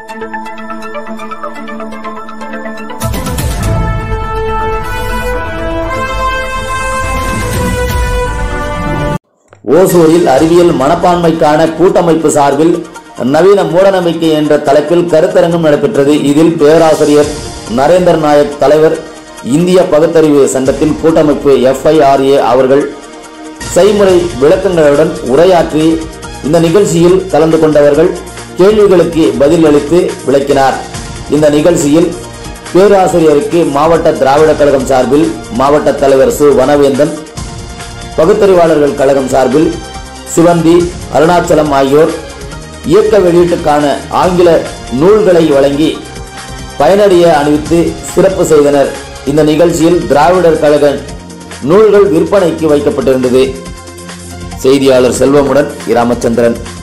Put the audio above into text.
ஓசூரில் அறிவியல் மனப்பான்மைக்கான கூட்டமைப்பு சார்பில் நவீன மூடநம்பிக்கை என்ற தலைப்பில் கருத்தரங்கம் நடைபெற்றது இதில் பேராசிரியர் நரேந்தர் நாயக் தலைவர் இந்திய பகுத்தறிவு சங்கத்தின் கூட்டமைப்பு எஃப்ஐஆர்ஏ அவர்கள் செய்முறை விளக்கங்களுடன் உரையாற்றி இந்த நிகழ்ச்சியில் கலந்து கொண்டவர்கள் கேள்விகளுக்கு பதில் அளித்து விளக்கினார் இந்த நிகழ்ச்சியில் பேராசிரியருக்கு மாவட்ட திராவிடர் கழகம் சார்பில் மாவட்ட தலைவர் சு வனவேந்தன் பகுத்தறிவாளர்கள் கழகம் சார்பில் சிவந்தி அருணாச்சலம் ஆகியோர் இயக்க வெளியீட்டுக்கான ஆங்கில நூல்களை வழங்கி பயனடைய அணிவித்து சிறப்பு செய்தனர் இந்த நிகழ்ச்சியில் திராவிடர் கழக நூல்கள் விற்பனைக்கு வைக்கப்பட்டிருந்தது செய்தியாளர் செல்வமுடன் இராமச்சந்திரன்